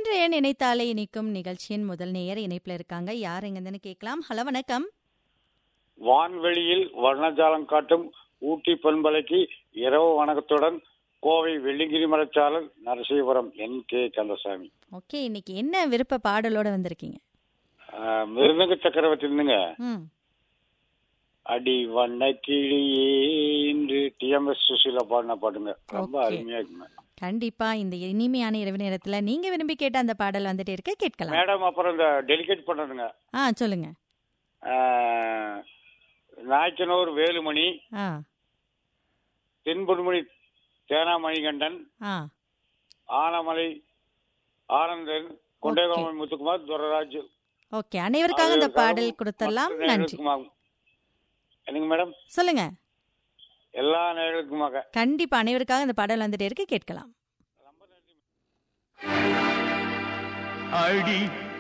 இன்றைய நினைத்தாலே இனிக்கும் நிகழ்ச்சியின் முதல் நேயர் இணைப்புல இருக்காங்க யார் எங்கன்னு கேட்கலாம் ஹலோ வணக்கம் வான்வெளியில் வர்ணஜாலம் காட்டும் ஊட்டி பண்பலைக்கு இரவு வணக்கத்துடன் கோவை வெள்ளிங்கிரி மலைச்சாரல் Narasipuram N K Kandasamy okay இன்னைக்கு என்ன விருப்ப பாடலோட வந்திருக்கீங்க ஆஹ், மிருதங்க சக்கரவர்த்தி இருந்துங்க ம் அடி வண்ண கிளியே என்று டிஎம்எஸ் சுசீலா பாடின பாட்டுங்க ரொம்ப Okay. அருமையா இருக்குங்க கண்டிப்பா இந்த இனிமையான இரவு நேரத்துல நீங்க விரும்பி கேட்ட அந்த பாடல் வந்துட்டே இருக்க கேட்கலாம் மேடம் அப்புறம் இந்த டெலிகேட் பண்ணதுங்க ஆ சொல்லுங்க ஆஹ், நாய்ச்சனூர் வேலுமணி ஆ தென்பொன்மணி தேனாமணிகண்டன் ஆ ஆனமலை ஆனந்தன் கொண்டைகோமன் முத்துக்குமார் துரராஜ் ஓகே அனைவருக்காக இந்த அவர்களுக்காகவும் பாடல் கொடுத்துடலாம் மற்ற நன்றி நேயர்களுக்குமாகவும். என்னங்க மேடம் சொல்லுங்க எல்லா நேயர்களுக்குமாக கண்டிப்பா அனைவருக்காக இந்த பாடல் வந்துட்டே இருக்கு கேட்கலாம் அடி